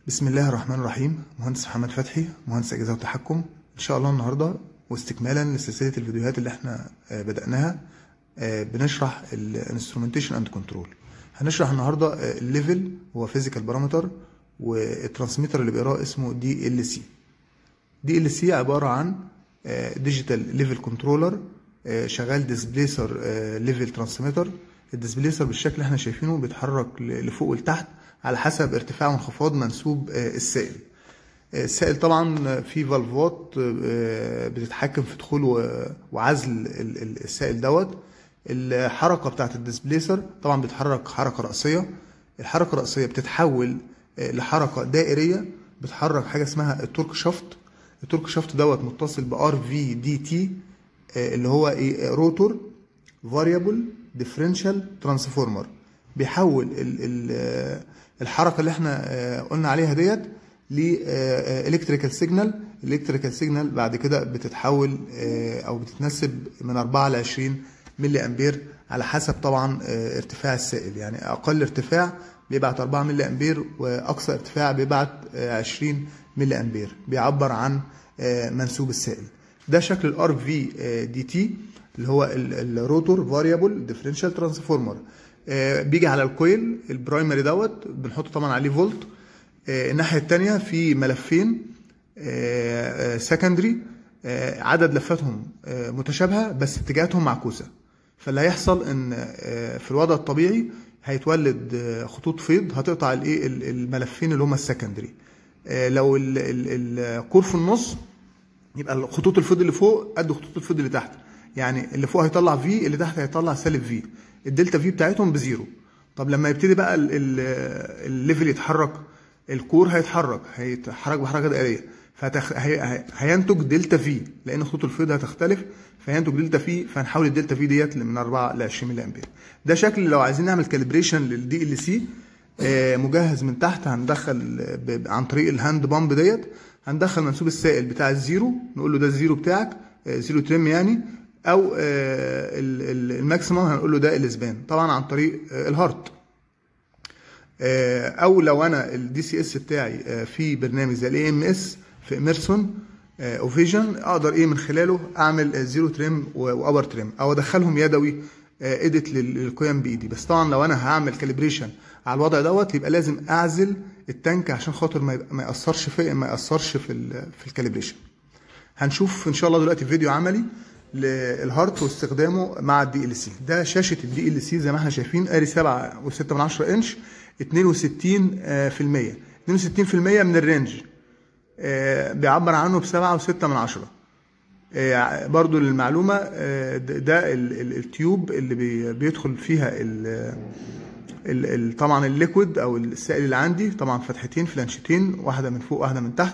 بسم الله الرحمن الرحيم مهندس محمد فتحي مهندس اجهزه وتحكم ان شاء الله النهارده واستكمالا لسلسله الفيديوهات اللي احنا آه، بدأناها آه، بنشرح الانسترومنتيشن اند كنترول هنشرح النهارده آه، الليفل هو فيزيكال بارامتر والترانسميتر اللي بيقراه اسمه دي ال سي دي ل سي عباره عن ديجيتال ليفل كنترولر شغال ديسبليسر ليفل ترانسميتر الديسبليسر بالشكل اللي احنا شايفينه بيتحرك ل- لفوق ولتحت على حسب ارتفاع وانخفاض منسوب آه، السائل آه، السائل طبعا في فالفات آه، بتتحكم في دخول و- وعزل ال- ال- السائل دوت الحركه بتاعت الديسبليسر طبعا بيتحرك حركه رأسيه الحركه الرأسيه بتتحول آه، لحركه دائريه بتحرك حاجه اسمها التورك شافت التورك شافت دوت متصل بار في دي تي اللي هو ايه روتور فاريبل ديفرنشال ترانسفورمر بيحول ال ال الحركه اللي احنا آه، قلنا عليها ديت ل الكتريكال سيجنال الالكتريكال سيجنال بعد كده بتتحول آه، او بتتنسب من 4 ل 20 ملي امبير على حسب طبعا آه، ارتفاع السائل يعني اقل ارتفاع بيبعت 4 ملي امبير واقصى ارتفاع بيبعت آه، 20 ملي امبير بيعبر عن آه، منسوب السائل ده شكل الار في دي تي اللي هو الروتور فاريبل ديفرنشال ترانسفورمر بيجي على الكويل البرايمري دوت بنحط طبعا عليه فولت آه، الناحيه الثانيه في ملفين سكندري عدد لفاتهم آه، متشابهه بس اتجاهاتهم معكوسه فاللي هيحصل ان آه، في الوضع الطبيعي هيتولد آه، خطوط فيض هتقطع الايه ال- الملفين اللي هم السكندري آه، لو ال- ال- الكور في النص يبقى خطوط الفيض اللي فوق قد خطوط الفيض اللي تحت يعني اللي فوق هيطلع في اللي تحت هيطلع سالب في الدلتا في بتاعتهم بزيرو طب لما يبتدي بقى ال- ال- الليفل يتحرك الكور هيتحرك هيتحرك بحركه دائريه فهينتج دلتا في لان خطوط الفيض هتختلف فينتج دلتا في فهنحول الدلتا في ديت من 4 ل 20 ملي امبير ده شكل لو عايزين نعمل كاليبريشن للدي ال سي مجهز من تحت هندخل ب- ب- عن طريق الهاند بامب ديت هندخل منسوب السائل بتاع الزيرو نقول له ده الزيرو بتاعك آه، زيرو تريم يعني او آه، ال- ال- الماكسيمم هنقول له ده الاسبان طبعا عن طريق آه، الهارت آه، او لو انا الدي سي اس بتاعي آه، في برنامج زي الاي ام اس في اميرسون او فيجن اقدر ايه من خلاله اعمل آه، زيرو تريم وابر تريم او ادخلهم يدوي اديت للقيم بايدي بس طبعا لو انا هعمل كاليبريشن على الوضع دوت يبقى لازم اعزل التانك عشان خاطر ما يبقى- ما ياثرش في ما ياثرش في ال- في الكاليبريشن هنشوف ان شاء الله دلوقتي فيديو عملي للهارت واستخدامه مع الدي ال سي ده شاشه الدي ال سي زي ما احنا شايفين اري 7 و6 من 10 انش 62 آه، في المية 62 في المية من الرينج آه، بيعبر عنه ب 7 و6 من 10 آه، برضو للمعلومة آه، ده ده ال- ال- التيوب اللي بي- بيدخل فيها ال ال- ال- طبعا الليكويد او السائل اللي عندي طبعا فتحتين فلانشتين واحدة من فوق واحدة من تحت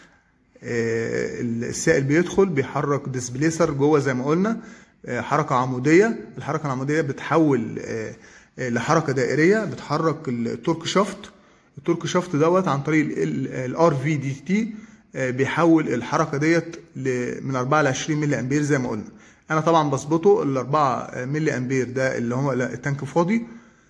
آه، السائل بيدخل بيحرك ديسبليسر جوه زي ما قلنا آه، حركه عموديه الحركه العموديه بتحول آه، آه، لحركه دائريه بتحرك التورك شافت التورك شافت دوت عن طريق الار في دي تي بيحول الحركه ديت ل- من 4 ل 20 ملي امبير زي ما قلنا انا طبعا بظبطه ال 4 ملي امبير ده اللي هو لا، التانك فاضي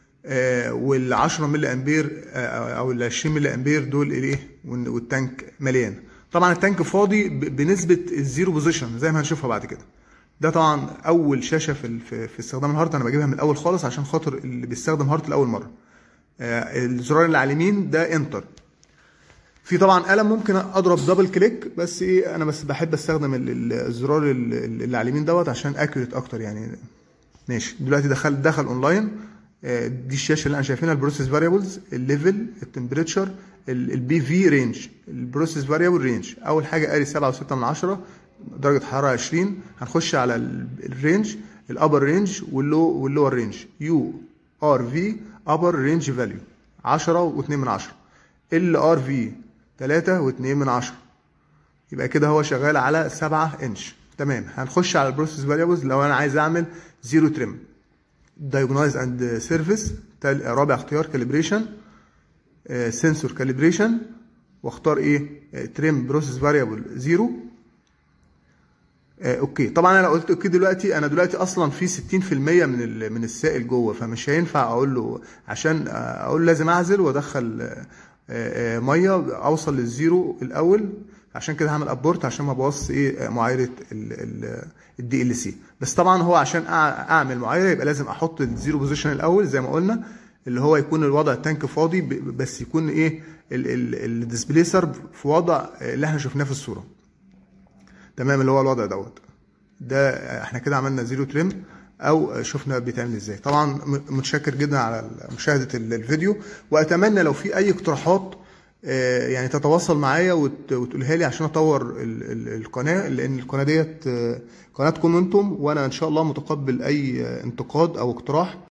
وال 10 ملي امبير آه، او ال 20 ملي امبير دول الايه وال- والتانك مليان طبعا التانك فاضي ب- بنسبه الزيرو بوزيشن زي ما هنشوفها بعد كده ده طبعا اول شاشه في ال- في, في استخدام الهارت انا بجيبها من الاول خالص عشان خاطر اللي بيستخدم هارت لاول مره آه، الزرار اللي على اليمين ده انتر في طبعا قلم ممكن اضرب دبل كليك بس ايه انا بس بحب استخدم ال- ال- الزرار ال- ال- اللي على اليمين دوت عشان اكيوريت اكتر يعني ماشي دلوقتي دخل دخل اونلاين آه، دي الشاشه اللي انا شايفينها البروسيس فاريبلز الليفل التمبريتشر البي في رينج البروسيس فاريبل رينج اول حاجه قاري 7 و6 من 10 درجه حراره 20 هنخش على ال- الرينج الابر رينج واللو واللور رينج يو ار في ابر رينج فاليو 10 و2 من 10 ال ار في 3 و2 من 10 يبقى كده هو شغال على 7 انش تمام هنخش على البروسيس فاريبلز لو انا عايز اعمل زيرو تريم دايجنايز اند سيرفيس رابع اختيار كاليبريشن سنسور كاليبريشن واختار ايه تريم بروسيس فاريبل زيرو اوكي طبعا انا قلت اوكي دلوقتي انا دلوقتي اصلا في 60% من ال- من السائل جوه فمش هينفع اقول له عشان اقول لازم اعزل وادخل آه، آه، ميه اوصل للزيرو الاول عشان كده هعمل ابورت عشان ما ابوظش ايه معايره الدي ال سي بس طبعا هو عشان أع- اعمل معايره يبقى لازم احط الزيرو بوزيشن الاول زي ما قلنا اللي هو يكون الوضع التانك فاضي ب- بس يكون ايه الديسبليسر في وضع اللي احنا شفناه في الصوره تمام اللي هو الوضع دوت ده احنا كده عملنا زيرو تريم او شفنا بيتعمل ازاي طبعا م- متشكر جدا على مشاهده ال- الفيديو واتمنى لو في اي اقتراحات آه، يعني تتواصل معايا وت- وتقولها لي عشان اطور ال- ال- القناه لان القناه ديت آه، قناتكم انتم وانا ان شاء الله متقبل اي آه، انتقاد او اقتراح